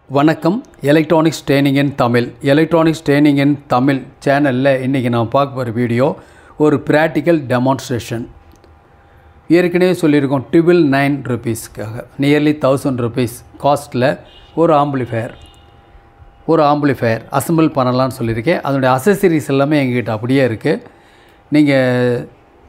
வணக்கம் electronics training in Tamil electronics training in Tamil சேனலில் இன்றைக்கி நான் பார்க்க போகிற வீடியோ ஒரு ப்ராக்டிக்கல் டெமான்ஸ்ட்ரேஷன் ஏற்கனவே சொல்லியிருக்கோம் ட்ரிபிள் நைன் ருபீஸ்க்காக நியர்லி தௌசண்ட் ருபீஸ் காஸ்ட்டில் ஒரு ஆம்பிளிஃபயர் ஒரு ஆம்பிளிஃபயர் அசம்பிள் பண்ணலாம்னு சொல்லியிருக்கேன் அதனுடைய அசசரிஸ் எல்லாமே எங்ககிட்ட அப்படியே இருக்குது நீங்கள்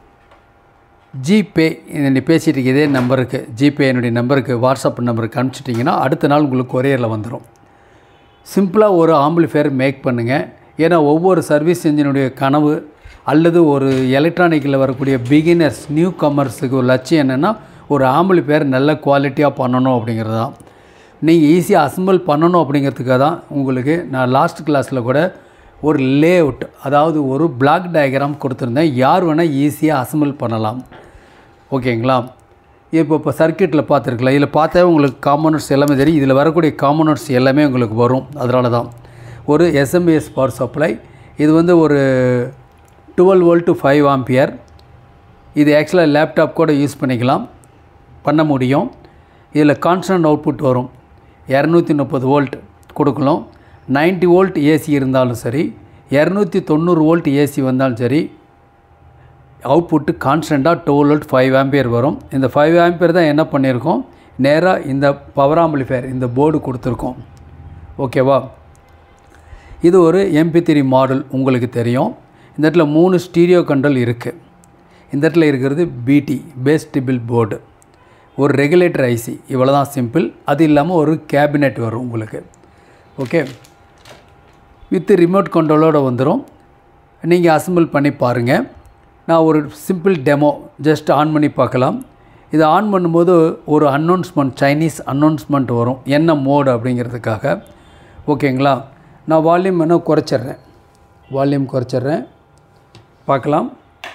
ஜிபே நீ பேசிகிட்டு இருக்க இதே நம்பருக்கு ஜிபே என்னுடைய நம்பருக்கு வாட்ஸ்அப் நம்பருக்கு அனுப்பிச்சிட்டிங்கன்னா அடுத்த நாள் உங்களுக்கு கொரியரில் வந்துடும் சிம்பிளாக ஒரு ஆம்பிளிஃபயர் மேக் பண்ணுங்கள் ஏன்னா ஒவ்வொரு சர்வீஸ் இன்ஜினுடைய கனவு அல்லது ஒரு எலக்ட்ரானிக்கில் வரக்கூடிய பிகினர்ஸ் நியூ கமர்ஸுக்கு ஒரு லட்சியம் என்னென்னா ஒரு ஆம்பிளிஃபயர் நல்ல குவாலிட்டியாக பண்ணணும் அப்படிங்கிறது தான் நீங்கள் ஈஸியாக அசம்பிள் பண்ணணும் அப்படிங்கிறதுக்காக தான் உங்களுக்கு நான் லாஸ்ட் கிளாஸில் கூட ஒரு லே அவுட் அதாவது ஒரு பிளாக் டயக்ராம் கொடுத்துருந்தேன் யார் வேணால் ஈஸியாக அசம்பிள் பண்ணலாம் ஓகேங்களா இப்போ இப்போ சர்க்கியூட்டில் பார்த்துருக்கலாம் இதில் பார்த்தாவே உங்களுக்கு காமனர்ஸ் எல்லாமே தெரியும் இதில் வரக்கூடிய காமனர்ஸ் எல்லாமே உங்களுக்கு வரும் அதனால தான் ஒரு எஸ்எம்பிஎஸ் பவர் சப்ளை இது வந்து ஒரு twelve volt to five ampere இது ஆக்சுவலாக லேப்டாப் கூட யூஸ் பண்ணிக்கலாம் பண்ண முடியும் இதில் கான்ஸ்டன்ட் அவுட்புட் வரும் இரநூத்தி முப்பது வோல்ட் கொடுக்கலாம் 90 வோல்ட் ஏசி இருந்தாலும் சரி இரநூத்தி தொண்ணூறு வோல்ட் ஏசி வந்தாலும் சரி அவுட்புட்டு கான்ஸ்டண்ட்டாக டுவெல் வோல்ட் ஃபைவ் ஆம்பியர் வரும் இந்த ஃபைவ் ஆம்பியர் தான் என்ன பண்ணியிருக்கோம் நேராக இந்த பவர் ஆம்பிளிஃபயர் இந்த போர்டு கொடுத்துருக்கோம் ஓகேவா இது ஒரு எம்பி த்ரீ மாடல் உங்களுக்கு தெரியும் இந்த இடத்துல மூணு ஸ்டீரியோ கண்ட்ரோல் இருக்குது இந்த இடத்துல இருக்கிறது பிடி பேஸ் டிபிள் போர்டு ஒரு ரெகுலேட்டர் ஐசி இவ்வளோ தான் சிம்பிள் அது இல்லாமல் ஒரு கேபினெட் வரும் உங்களுக்கு ஓகே வித் ரிமோட் கண்ட்ரோலோடு வந்துடும் நீங்கள் அசம்பிள் பண்ணி பாருங்கள் நான் ஒரு சிம்பிள் டெமோ ஜஸ்ட் ஆன் பண்ணி பார்க்கலாம் இதை ஆன் பண்ணும்போது ஒரு அனௌன்ஸ்மெண்ட் சைனீஸ் அனௌன்ஸ்மெண்ட் வரும் என்ன மோடு அப்படிங்கிறதுக்காக ஓகேங்களா நான் வால்யூம் வேணால் குறைச்சிட்றேன் வால்யூம் குறைச்சிட்றேன் பார்க்கலாம்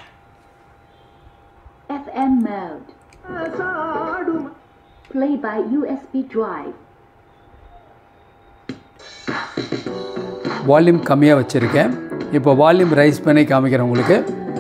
FM mode. Play by USB drive. Volume கம்மியாக வச்சுருக்கேன் இப்போ வால்யூம் ரைஸ் பண்ணி காமிக்கிறேன் உங்களுக்கு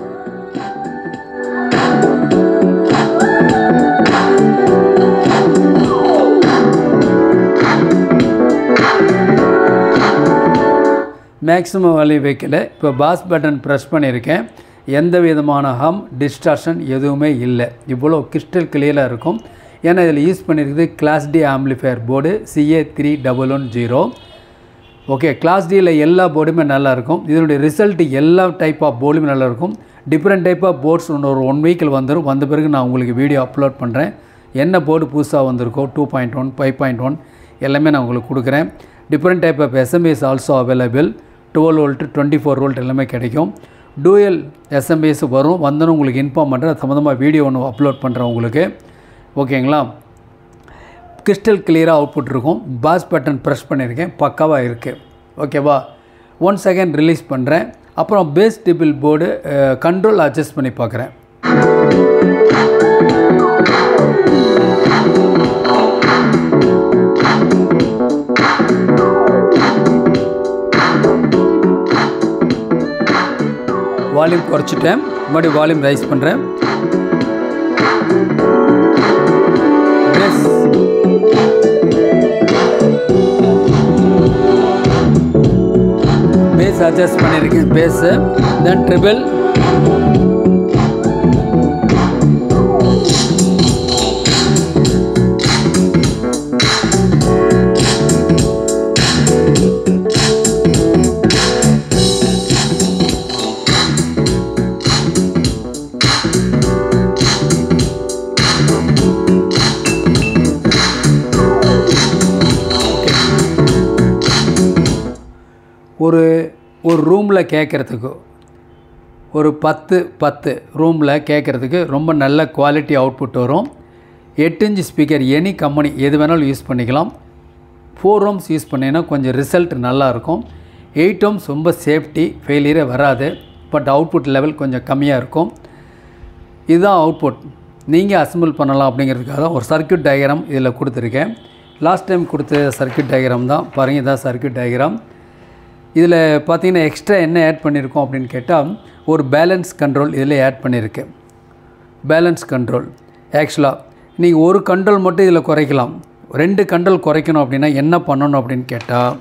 மேக்ஸிமம் வேல்யூ வைக்கல இப்போ பாஸ் பட்டன் ப்ரெஸ் பண்ணியிருக்கேன் எந்த விதமான ஹம் டிஸ்டார்ஷன் எதுவுமே இல்லை இவ்வளோ கிறிஸ்டல் கிளியராக இருக்கும் ஏன்னா இதில் யூஸ் பண்ணியிருக்குது class D amplifier board CA three double one zero okay class டியில் எல்லா போர்டுமே நல்லாயிருக்கும் இதனுடைய ரிசல்ட் எல்லா டைப் ஆஃப் போர்டுமே நல்லாயிருக்கும் டிஃப்ரெண்ட் டைப் ஆஃப் போர்ட்ஸ் ஒரு ஒன் வீக்கில் வந்துடும் வந்த பிறகு நான் உங்களுக்கு வீடியோ அப்லோட் பண்ணுறேன் என்ன போர்டு புதுசாக வந்திருக்கோ two point one five point one எல்லாமே நான் உங்களுக்கு கொடுக்குறேன் different type of SMPS also available twelve volt twenty four volt எல்லாமே கிடைக்கும் டூயல் எஸ்எம்பிஎஸ் வரும் வந்தோன்னு உங்களுக்கு இன்ஃபார்ம் பண்ணுறேன் அது சம்மந்தமாக வீடியோ ஒன்று அப்லோட் பண்ணுறேன் உங்களுக்கு ஓகேங்களா கிறிஸ்டல் கிளியராக அவுட்புட் இருக்கும் பாஸ் பட்டன் ப்ரெஸ் பண்ணியிருக்கேன் பக்காவாக இருக்குது ஓகேவா ஒன் செகண்ட் ரிலீஸ் பண்ணுறேன் அப்புறம் bass treble board control adjust பண்ணி பார்க்குறேன் வால்யூம் குறைச்சிட்டேன் மறுபடியும் வால்யூம் ரைஸ் பண்ணுறேன் பேஸ் பேஸ் அட்ஜஸ்ட் பண்ணியிருக்கேன் பேஸு தென் ட்ரிபிள் ஒரு ஒரு ரூமில் கேட்குறதுக்கு ஒரு பத்து பத்து ரூமில் கேட்குறதுக்கு ரொம்ப நல்ல குவாலிட்டி அவுட்புட் வரும் எட்டு இன்ச் ஸ்பீக்கர் எனி கம்பெனி எது வேணாலும் யூஸ் பண்ணிக்கலாம் ஃபோர் ரூம்ஸ் யூஸ் பண்ணிங்கன்னா கொஞ்சம் ரிசல்ட் நல்லாயிருக்கும் எயிட் ரூம்ஸ் ரொம்ப சேஃப்டி ஃபெயிலியரே வராது பட் அவுட்புட் லெவல் கொஞ்சம் கம்மியாக இருக்கும் இதுதான் அவுட்புட் நீங்கள் அசம்பிள் பண்ணலாம் அப்படிங்கிறதுக்காக தான் ஒரு சர்க்கியூட் டயக்ராம் இதில் கொடுத்துருக்கேன் லாஸ்ட் டைம் கொடுத்த சர்க்கியூட் டயக்ராம் தான் பாருங்கள் இதான் சர்க்கியூட் டயக்ராம் இதில் பார்த்தீங்கன்னா எக்ஸ்ட்ரா என்ன ஆட் பண்ணியிருக்கோம் அப்படின்னு கேட்டால் ஒரு பேலன்ஸ் கண்ட்ரோல் இதில் ஆட் பண்ணியிருக்கேன் பேலன்ஸ் கண்ட்ரோல் ஆக்சுவலாக நீங்கள் ஒரு கண்ட்ரோல் மட்டும் இதில் குறைக்கலாம் ரெண்டு கண்ட்ரோல் குறைக்கணும் அப்படின்னா என்ன பண்ணணும் அப்படின்னு கேட்டால்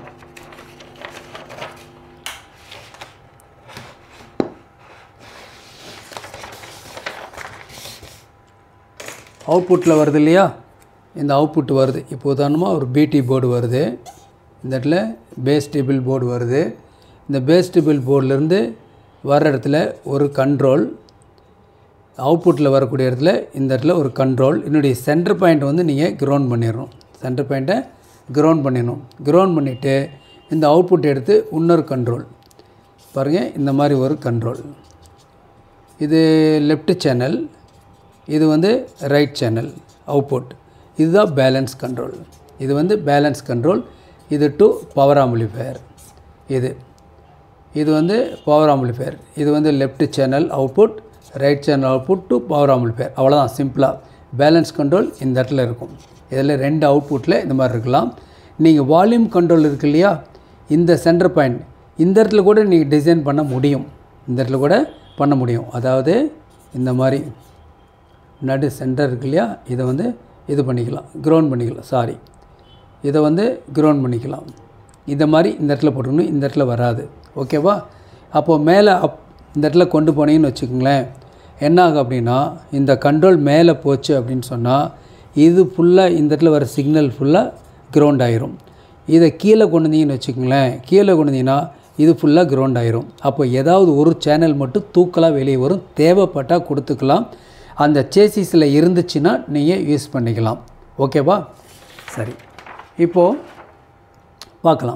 அவுட்புட்டில் வருது இல்லையா இந்த அவுட்புட் வருது இப்போ உதாரணமாக ஒரு பிடி போர்டு வருது இந்த இடத்துல பேஸ் டேபிள் போர்டு வருது இந்த பேஸ் டேபிள் போர்டிலேருந்து வர்ற இடத்துல ஒரு கண்ட்ரோல் அவுட்புட்டில் வரக்கூடிய இடத்துல இந்த இடத்துல ஒரு கண்ட்ரோல் என்னுடைய சென்டர் பாயிண்ட் வந்து நீங்கள் கிரவுண்ட் பண்ணிடணும் சென்டர் பாயிண்ட்டை கிரவுண்ட் பண்ணிடணும் கிரவுண்ட் பண்ணிவிட்டு இந்த அவுட்புட் எடுத்து இன்னொரு கண்ட்ரோல் பாருங்கள் இந்த மாதிரி ஒரு கண்ட்ரோல் இது லெஃப்ட் சேனல் இது வந்து ரைட் சேனல் அவுட்புட் இதுதான் பேலன்ஸ் கண்ட்ரோல் இது வந்து பேலன்ஸ் கண்ட்ரோல் இது டு பவர் ஆம்பிளிஃபயர் இது இது வந்து பவர் ஆம்பிளிஃபயர் இது வந்து left channel output right channel output to power amplifier அவ்வளோதான் சிம்பிளாக பேலன்ஸ் கண்ட்ரோல் இந்த இடத்துல இருக்கும் இதில் ரெண்டு அவுட்புட்டில் இந்த மாதிரி இருக்கலாம் நீங்கள் வால்யூம் கண்ட்ரோல் இருக்கு இல்லையா இந்த சென்டர் பாயிண்ட் இந்த இடத்துல கூட நீங்கள் டிசைன் பண்ண முடியும் இந்த இடத்துல கூட பண்ண முடியும் அதாவது இந்த மாதிரி நடு சென்டர் இருக்கு இல்லையா இதை வந்து இது பண்ணிக்கலாம் கிரவுண்ட் பண்ணிக்கலாம் சாரி இதை வந்து கிரவுண்ட் பண்ணிக்கலாம் இந்த மாதிரி இந்த இடத்துல போட்டுக்கணும் இந்த இடத்துல வராது ஓகேவா அப்போது மேலே அப் இந்த இடத்துல கொண்டு போனீங்கன்னு வச்சுக்கோங்களேன் என்ன ஆகும் அப்படின்னா இந்த கண்ட்ரோல் மேலே போச்சு அப்படின்னு சொன்னால் இது ஃபுல்லாக இந்த இடத்துல வர சிக்னல் ஃபுல்லாக கிரவுண்ட் ஆயிரும் இதை கீழே கொண்டு வந்தீங்கன்னு வச்சுக்கோங்களேன் கீழே கொண்டு வந்தீங்கன்னா இது ஃபுல்லாக கிரவுண்ட் ஆயிரும் அப்போ ஏதாவது ஒரு சேனல் மட்டும் தூக்கலாக வெளியே வரும் தேவைப்பட்டால் கொடுத்துக்கலாம் அந்த சேசிஸில் இருந்துச்சுன்னா நீங்கள் யூஸ் பண்ணிக்கலாம் ஓகேவா சரி இப்போது பார்க்கலாம்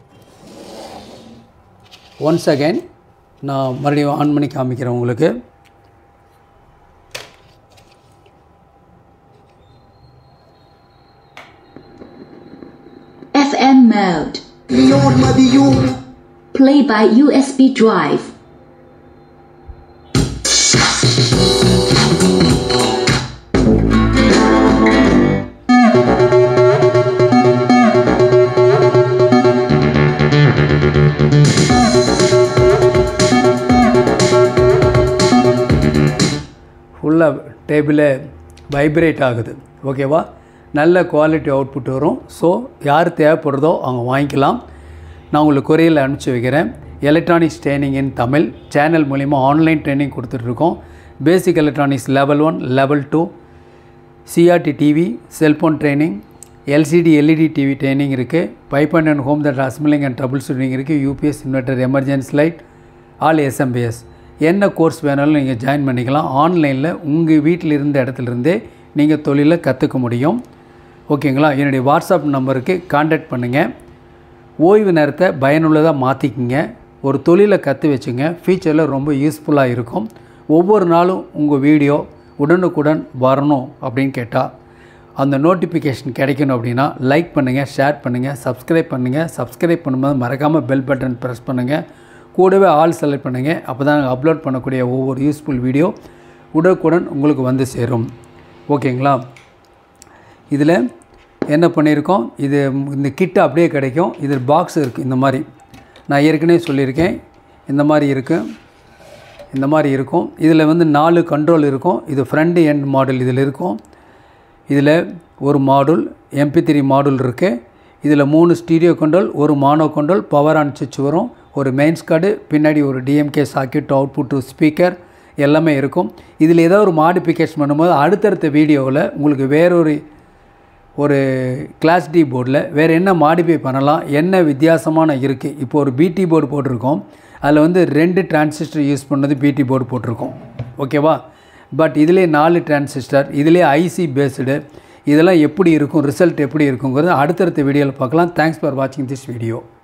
ஒன்ஸ் அகைன் நான் மறுபடியும் ஆன் பண்ணி காமிக்கிறேன் உங்களுக்கு FM mode. Play by USB drive. ஃபுல்லாக டேபிளே வைப்ரேட் ஆகுது ஓகேவா நல்ல குவாலிட்டி அவுட்புட் வரும் ஸோ யார் தேவைப்படுறதோ அவங்க வாங்கிக்கலாம் நான் உங்களுக்கு கொரியரில் அனுப்பிச்சி வைக்கிறேன் electronics training in Tamil channel மூலிமா ஆன்லைன் ட்ரைனிங் கொடுத்துட்ருக்கோம் basic electronics level one level two CRT TV cellphone training LCD LED TV training இருக்குது pipe and and home that assembling and troubleshooting இருக்குது UPS inverter emergency light all SMPS என்ன course வேணாலும் நீங்கள் join பண்ணிக்கலாம் ஆன்லைனில் உங்கள் வீட்டில் இருந்த இடத்துலேருந்தே நீங்கள் தொழிலை கற்றுக்க முடியும் ஓகேங்களா என்னுடைய வாட்ஸ்அப் நம்பருக்கு காண்டாக்ட் பண்ணுங்கள் ஓய்வு நேரத்தை பயனுள்ளதாக மாற்றிக்கிங்க ஒரு தொழிலை கற்று வச்சுங்க ஃபியூச்சரில் ரொம்ப யூஸ்ஃபுல்லாக இருக்கும் ஒவ்வொரு நாளும் உங்கள் வீடியோ உடனுக்குடன் வரணும் அப்படின்னு கேட்டால் அந்த நோட்டிஃபிகேஷன் கிடைக்கணும் அப்படின்னா லைக் பண்ணுங்கள் ஷேர் பண்ணுங்கள் சப்ஸ்கிரைப் பண்ணுங்கள் சப்ஸ்கிரைப் பண்ணும்போது மறக்காமல் பெல் பட்டன் ப்ரெஸ் பண்ணுங்கள் கூடவே ஆல் செலக்ட் பண்ணுங்கள் அப்போ தான் நாங்கள் அப்லோட் பண்ணக்கூடிய ஒவ்வொரு யூஸ்ஃபுல் வீடியோ உடனுக்குடன் உங்களுக்கு வந்து சேரும் ஓகேங்களா இதில் என்ன பண்ணியிருக்கோம் இது இந்த கிட்டு அப்படியே கிடைக்கும் இது பாக்ஸ் இருக்குது இந்த மாதிரி நான் ஏற்கனவே சொல்லியிருக்கேன் இந்த மாதிரி இருக்குது இந்த மாதிரி இருக்கும் இதில் வந்து நாலு கண்ட்ரோல் இருக்கும் இது ஃப்ரண்ட் எண்ட் மாடல் இதில் இருக்கும் இதில் ஒரு மாடுல் எம்பி த்ரீ மாடுல் இருக்குது இதில் மூணு ஸ்டீரியோ கண்ட்ரோல் ஒரு மானோ கண்ட்ரோல் பவர் ஆன் சுவிட்ச் வரும் ஒரு மெயின்ஸ் கார்டு பின்னாடி ஒரு டிஎம்கே சாக்கெட் அவுட்புட் ஸ்பீக்கர் எல்லாமே இருக்கும் இதில் ஏதாவது ஒரு மாடிஃபிகேஷன் பண்ணும்போது அடுத்தடுத்த வீடியோவில் உங்களுக்கு வேறொரு ஒரு கிளாஸ் டி போர்டில் வேறு என்ன மாடிஃபை பண்ணலாம் என்ன வித்தியாசமான இருக்குது இப்போ ஒரு பிடி போர்டு போட்டிருக்கோம் அதில் வந்து ரெண்டு டிரான்சிஸ்டர் யூஸ் பண்ணது பிடி போர்டு போட்டிருக்கோம் ஓகேவா பட் இதிலே நாலு டிரான்சிஸ்டர் இதிலே ஐசி பேஸ்டு இதெல்லாம் எப்படி இருக்கும் ரிசல்ட் எப்படி இருக்குங்கிறது அடுத்தடுத்த வீடியோவில் பார்க்கலாம் தேங்க்ஸ் ஃபார் வாட்சிங் திஸ் வீடியோ